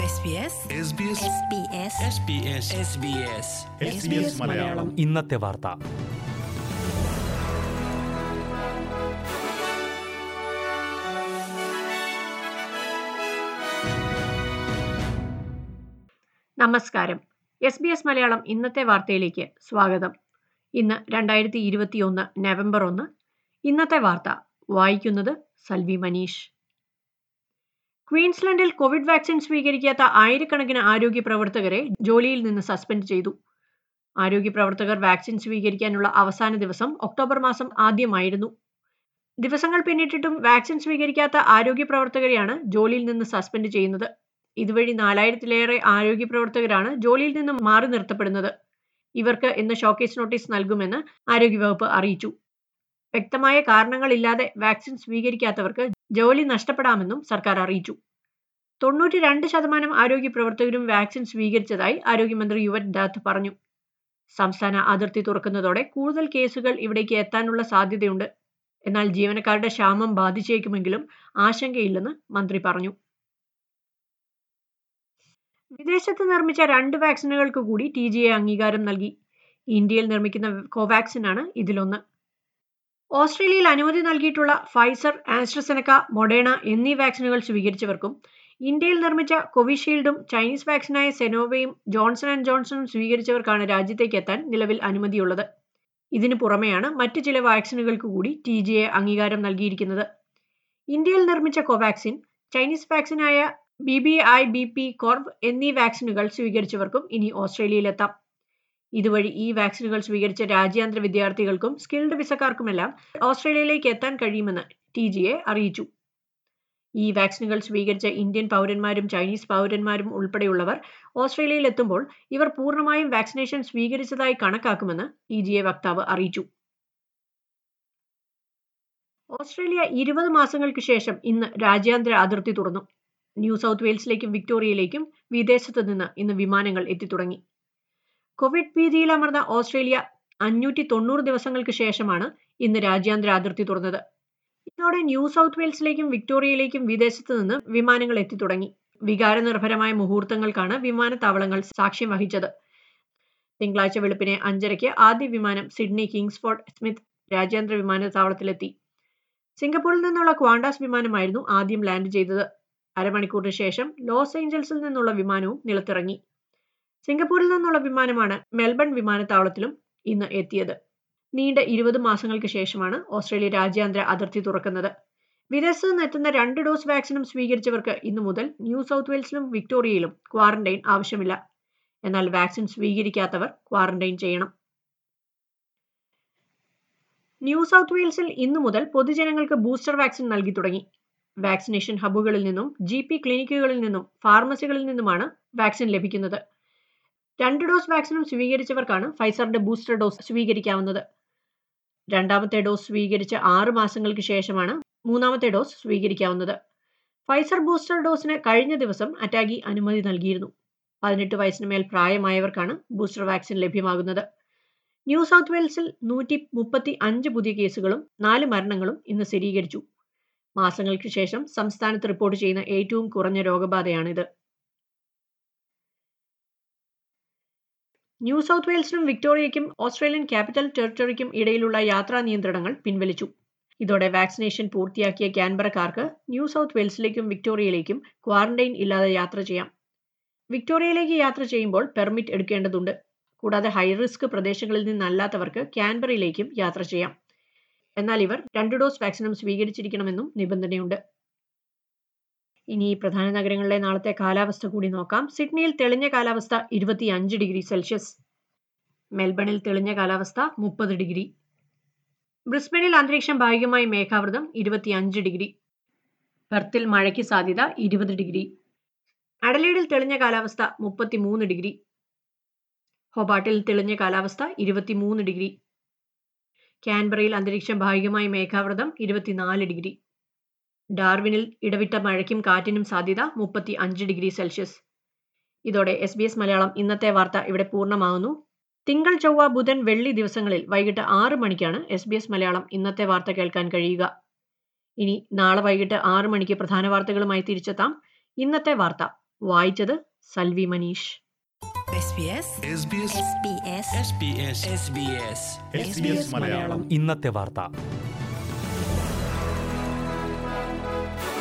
SBS SBS SBS Malayalam ഇന്നത്തെ വാർത്ത നമസ്കാരം എസ് ബി എസ് മലയാളം ഇന്നത്തെ വാർത്തയിലേക്ക് സ്വാഗതം ഇന്ന് രണ്ടായിരത്തി ഇരുപത്തിയൊന്ന് നവംബർ ഒന്ന് ഇന്നത്തെ വാർത്ത വായിക്കുന്നത് സൽവി മനീഷ് ക്വീൻസ്ലൻഡിൽ കോവിഡ് വാക്സിൻ സ്വീകരിക്കാത്ത ആയിരക്കണക്കിന് ആരോഗ്യ പ്രവർത്തകരെ ജോലിയിൽ നിന്ന് സസ്പെൻഡ് ചെയ്തു ആരോഗ്യ പ്രവർത്തകർ വാക്സിൻ സ്വീകരിക്കാനുള്ള അവസാന ദിവസം ഒക്ടോബർ മാസം ആദ്യമായിരുന്നു ദിവസങ്ങൾ പിന്നിട്ടിട്ടും വാക്സിൻ സ്വീകരിക്കാത്ത ആരോഗ്യ പ്രവർത്തകരെയാണ് ജോലിയിൽ നിന്ന് സസ്പെൻഡ് ചെയ്യുന്നത് ഇതുവഴി നാലായിരത്തിലേറെ ആരോഗ്യ പ്രവർത്തകരാണ് ജോലിയിൽ നിന്ന് മാറി നിർത്തപ്പെടുന്നത് ഇവർക്ക് ഇന്ന് ഷോക്കേസ് നോട്ടീസ് നൽകുമെന്ന് ആരോഗ്യവകുപ്പ് അറിയിച്ചു വ്യക്തമായ കാരണങ്ങളില്ലാതെ വാക്സിൻ സ്വീകരിക്കാത്തവർക്ക് ജോലി നഷ്ടപ്പെടാമെന്നും സർക്കാർ അറിയിച്ചു തൊണ്ണൂറ്റി രണ്ട് ശതമാനം ആരോഗ്യ പ്രവർത്തകരും വാക്സിൻ സ്വീകരിച്ചതായി ആരോഗ്യമന്ത്രി യുവൻ ദാത്ത് പറഞ്ഞു സംസ്ഥാന അതിർത്തി തുറക്കുന്നതോടെ കൂടുതൽ കേസുകൾ ഇവിടേക്ക് എത്താനുള്ള സാധ്യതയുണ്ട് എന്നാൽ ജീവനക്കാരുടെ ക്ഷാമം ബാധിച്ചേക്കുമെങ്കിലും ആശങ്കയില്ലെന്ന് മന്ത്രി പറഞ്ഞു വിദേശത്ത് നിർമ്മിച്ച രണ്ട് വാക്സിനുകൾക്ക് കൂടി ടി ജി എ അംഗീകാരം നൽകി ഇന്ത്യയിൽ നിർമ്മിക്കുന്ന കോവാക്സിൻ ആണ് ഇതിലൊന്ന് ഓസ്ട്രേലിയയിൽ അനുമതി നൽകിയിട്ടുള്ള ഫൈസർ ആസ്ട്രസെനക്ക മൊഡേണ എന്നീ വാക്സിനുകൾ സ്വീകരിച്ചവർക്കും ഇന്ത്യയിൽ നിർമ്മിച്ച കോവിഷീൽഡും ചൈനീസ് വാക്സിനായ സെനോവയും ജോൺസൺ ആൻഡ് ജോൺസണും സ്വീകരിച്ചവർക്കാണ് രാജ്യത്തേക്ക് എത്താൻ നിലവിൽ അനുമതിയുള്ളത് ഇതിനു പുറമെയാണ് മറ്റ് ചില വാക്സിനുകൾക്ക് കൂടി ടി ജി എ അംഗീകാരം നൽകിയിരിക്കുന്നത് ഇന്ത്യയിൽ നിർമ്മിച്ച കോവാക്സിൻ ചൈനീസ് വാക്സിനായ B B I B P CorV എന്നീ വാക്സിനുകൾ സ്വീകരിച്ചവർക്കും ഇനി ഓസ്ട്രേലിയയിലെത്താം ഇതുവഴി ഈ വാക്സിനുകൾ സ്വീകരിച്ച രാജ്യാന്തര വിദ്യാർത്ഥികൾക്കും സ്കിൽഡ് വിസക്കാർക്കുമെല്ലാം ഓസ്ട്രേലിയയിലേക്ക് എത്താൻ കഴിയുമെന്ന് ടി ജി എ അറിയിച്ചു ഈ വാക്സിനുകൾ സ്വീകരിച്ച ഇന്ത്യൻ പൗരന്മാരും ചൈനീസ് പൗരന്മാരും ഉൾപ്പെടെയുള്ളവർ ഓസ്ട്രേലിയയിൽ എത്തുമ്പോൾ ഇവർ പൂർണ്ണമായും വാക്സിനേഷൻ സ്വീകരിച്ചതായി കണക്കാക്കുമെന്ന് ടി ജി എ വക്താവ് അറിയിച്ചു ഓസ്ട്രേലിയ ഇരുപത് മാസങ്ങൾക്ക് ശേഷം ഇന്ന് രാജ്യാന്തര അതിർത്തി തുറന്നു ന്യൂ സൗത്ത് വെയിൽസിലേക്കും വിക്ടോറിയയിലേക്കും വിദേശത്ത് നിന്ന് ഇന്ന് വിമാനങ്ങൾ എത്തിത്തുടങ്ങി കോവിഡ് ഭീതിയിലമർന്ന ഓസ്ട്രേലിയ അഞ്ഞൂറ്റി തൊണ്ണൂറ് ദിവസങ്ങൾക്ക് ശേഷമാണ് ഇന്ന് രാജ്യാന്തര അതിർത്തി തുറന്നത് ഇതോടെ ന്യൂ സൗത്ത് വെയിൽസിലേക്കും വിക്ടോറിയയിലേക്കും വിദേശത്ത് നിന്ന് വിമാനങ്ങൾ എത്തിത്തുടങ്ങി വികാരനിർഭരമായ മുഹൂർത്തങ്ങൾക്കാണ് വിമാനത്താവളങ്ങൾ സാക്ഷ്യം വഹിച്ചത് തിങ്കളാഴ്ച വെളുപ്പിനെ അഞ്ചരയ്ക്ക് ആദ്യ വിമാനം സിഡ്നി കിങ്സ്ഫോർഡ് സ്മിത്ത് രാജ്യാന്തര വിമാനത്താവളത്തിലെത്തി സിംഗപ്പൂരിൽ നിന്നുള്ള ക്വാണ്ടാസ് വിമാനമായിരുന്നു ആദ്യം ലാൻഡ് ചെയ്തത് അരമണിക്കൂറിന് ശേഷം ലോസ് ഏഞ്ചൽസിൽ നിന്നുള്ള വിമാനവും നിലത്തിറങ്ങി സിംഗപ്പൂരിൽ നിന്നുള്ള വിമാനമാണ് മെൽബൺ വിമാനത്താവളത്തിലും ഇന്ന് എത്തിയത് നീണ്ട ഇരുപത് മാസങ്ങൾക്ക് ശേഷമാണ് ഓസ്ട്രേലിയ രാജ്യാന്തര അതിർത്തി തുറക്കുന്നത് വിദേശത്ത് നിന്ന് എത്തുന്ന രണ്ട് ഡോസ് വാക്സിനും സ്വീകരിച്ചവർക്ക് ഇന്നു മുതൽ ന്യൂ സൗത്ത് വെയിൽസിലും വിക്ടോറിയയിലും ക്വാറന്റൈൻ ആവശ്യമില്ല എന്നാൽ വാക്സിൻ സ്വീകരിക്കാത്തവർ ക്വാറന്റൈൻ ചെയ്യണം ന്യൂ സൗത്ത് വെയിൽസിൽ ഇന്നു മുതൽ പൊതുജനങ്ങൾക്ക് ബൂസ്റ്റർ വാക്സിൻ നൽകി തുടങ്ങി വാക്സിനേഷൻ ഹബ്ബുകളിൽ നിന്നും ജി പി ക്ലിനിക്കുകളിൽ നിന്നും ഫാർമസികളിൽ നിന്നുമാണ് വാക്സിൻ ലഭിക്കുന്നത് രണ്ട് ഡോസ് വാക്സിനും സ്വീകരിച്ചവർക്കാണ് ഫൈസറിന്റെ ബൂസ്റ്റർ ഡോസ് സ്വീകരിക്കാവുന്നത് രണ്ടാമത്തെ ഡോസ് സ്വീകരിച്ച് ആറ് മാസങ്ങൾക്ക് ശേഷമാണ് മൂന്നാമത്തെ ഡോസ് സ്വീകരിക്കാവുന്നത് ഫൈസർ ബൂസ്റ്റർ ഡോസിന് കഴിഞ്ഞ ദിവസം അറ്റാഗി അനുമതി നൽകിയിരുന്നു പതിനെട്ട് വയസ്സിന് മേൽ പ്രായമായവർക്കാണ് ബൂസ്റ്റർ വാക്സിൻ ലഭ്യമാകുന്നത് ന്യൂ സൗത്ത് വെയിൽസിൽ നൂറ്റി മുപ്പത്തി അഞ്ച് പുതിയ കേസുകളും നാല് മരണങ്ങളും ഇന്ന് സ്ഥിരീകരിച്ചു മാസങ്ങൾക്ക് ശേഷം സംസ്ഥാനത്ത് റിപ്പോർട്ട് ചെയ്യുന്ന ഏറ്റവും കുറഞ്ഞ രോഗബാധയാണിത് ന്യൂ സൗത്ത് വെയിൽസിനും വിക്ടോറിയയ്ക്കും ഓസ്ട്രേലിയൻ ക്യാപിറ്റൽ ടെറിട്ടറിക്കും ഇടയിലുള്ള യാത്രാ നിയന്ത്രണങ്ങൾ പിൻവലിച്ചു ഇതോടെ വാക്സിനേഷൻ പൂർത്തിയാക്കിയ ക്യാൻബറക്കാർക്ക് ന്യൂ സൗത്ത് വെയിൽസിലേക്കും വിക്ടോറിയയിലേക്കും ക്വാറന്റൈൻ ഇല്ലാതെ യാത്ര ചെയ്യാം വിക്ടോറിയയിലേക്ക് യാത്ര ചെയ്യുമ്പോൾ പെർമിറ്റ് എടുക്കേണ്ടതുണ്ട് കൂടാതെ ഹൈ റിസ്ക് പ്രദേശങ്ങളിൽ നിന്നല്ലാത്തവർക്ക് ക്യാൻബറയിലേക്കും യാത്ര ചെയ്യാം എന്നാൽ ഇവർ രണ്ട് ഡോസ് വാക്സിനും സ്വീകരിച്ചിരിക്കണമെന്നും നിബന്ധനയുണ്ട് ഇനി പ്രധാന നഗരങ്ങളിലെ നാളത്തെ കാലാവസ്ഥ കൂടി നോക്കാം സിഡ്നിയിൽ തെളിഞ്ഞ കാലാവസ്ഥ ഇരുപത്തിയഞ്ച് ഡിഗ്രി സെൽഷ്യസ് മെൽബണിൽ തെളിഞ്ഞ കാലാവസ്ഥ മുപ്പത് ഡിഗ്രി ബ്രിസ്ബനിൽ അന്തരീക്ഷം ഭാഗികമായി മേഘാവൃതം ഇരുപത്തിയഞ്ച് ഡിഗ്രി പെർത്തിൽ മഴയ്ക്ക് സാധ്യത ഇരുപത് ഡിഗ്രി അഡലേഡിൽ തെളിഞ്ഞ കാലാവസ്ഥ മുപ്പത്തിമൂന്ന് ഡിഗ്രി ഹൊബാട്ടിൽ തെളിഞ്ഞ കാലാവസ്ഥ ഇരുപത്തിമൂന്ന് ഡിഗ്രി കാൻബറയിൽ അന്തരീക്ഷം ഭാഗികമായി മേഘാവൃതം ഇരുപത്തിനാല് ഡിഗ്രി ഡാർവിനിൽ ഇടവിട്ട മഴയ്ക്കും കാറ്റിനും സാധ്യത മുപ്പത്തി അഞ്ച് ഡിഗ്രി സെൽഷ്യസ് ഇതോടെ എസ് ബി എസ് മലയാളം ഇന്നത്തെ വാർത്ത ഇവിടെ പൂർണ്ണമാകുന്നു തിങ്കൾ ചൊവ്വ ബുധൻ വെള്ളി ദിവസങ്ങളിൽ വൈകിട്ട് ആറ് മണിക്കാണ് എസ് ബി എസ് മലയാളം ഇന്നത്തെ വാർത്ത കേൾക്കാൻ കഴിയുക ഇനി നാളെ വൈകിട്ട് ആറ് മണിക്ക് പ്രധാന വാർത്തകളുമായി തിരിച്ചെത്താം ഇന്നത്തെ വാർത്ത വായിച്ചത് Salvi Manish SBS SBS SBS SBS SBS Malayalam ഇന്നത്തെ വാർത്ത